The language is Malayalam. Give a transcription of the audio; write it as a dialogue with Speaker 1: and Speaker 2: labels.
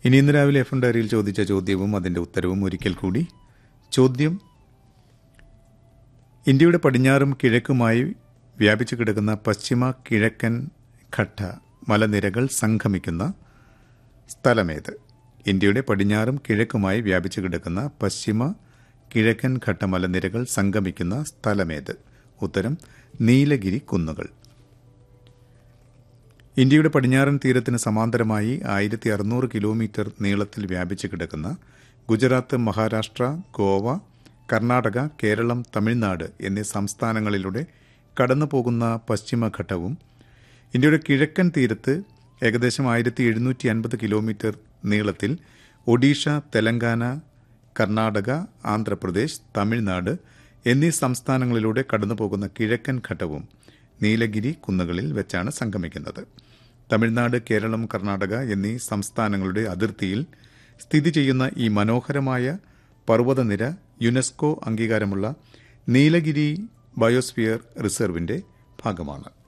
Speaker 1: ഇനി ഇന്ന് രാവിലെ എഫ് എം ഡയറിയിൽ ചോദിച്ച ചോദ്യവും അതിന്റെ ഉത്തരവും ഒരിക്കൽ കൂടി ചോദ്യം ഇന്ത്യയുടെ പടിഞ്ഞാറും കിഴക്കുമായി വ്യാപിച്ചു കിടക്കുന്ന പശ്ചിമ കിഴക്കൻ ഘട്ട മലനിരകൾ സംഗമിക്കുന്ന സ്ഥലമേത് ഇന്ത്യയുടെ പടിഞ്ഞാറും കിഴക്കുമായി വ്യാപിച്ചു കിടക്കുന്ന പശ്ചിമ കിഴക്കൻ ഘട്ട മലനിരകൾ സംഗമിക്കുന്ന സ്ഥലമേത് ഉത്തരം നീലഗിരി കുന്നുകൾ ഇന്ത്യയുടെ പടിഞ്ഞാറൻ തീരത്തിന് സമാന്തരമായി ആയിരത്തി അറുന്നൂറ് കിലോമീറ്റർ നീളത്തിൽ വ്യാപിച്ചു കിടക്കുന്ന ഗുജറാത്ത് മഹാരാഷ്ട്ര ഗോവ കർണാടക കേരളം തമിഴ്നാട് എന്നീ സംസ്ഥാനങ്ങളിലൂടെ കടന്നുപോകുന്ന പശ്ചിമഘട്ടവും ഇന്ത്യയുടെ കിഴക്കൻ തീരത്ത് ഏകദേശം ആയിരത്തി എഴുന്നൂറ്റി അൻപത് കിലോമീറ്റർ നീളത്തിൽ ഒഡീഷ തെലങ്കാന കർണാടക ആന്ധ്രാപ്രദേശ് തമിഴ്നാട് എന്നീ സംസ്ഥാനങ്ങളിലൂടെ കടന്നുപോകുന്ന കിഴക്കൻ ഘട്ടവും നീലഗിരി കുന്നുകളിൽ വെച്ചാണ് സംഗമിക്കുന്നത് തമിഴ്നാട് കേരളം കർണാടക എന്നീ സംസ്ഥാനങ്ങളുടെ അതിർത്തിയിൽ സ്ഥിതി ചെയ്യുന്ന ഈ മനോഹരമായ പർവ്വതനിര യുനെസ്കോ അംഗീകാരമുള്ള നീലഗിരി ബയോസ്ഫിയർ റിസർവിന്റെ ഭാഗമാണ്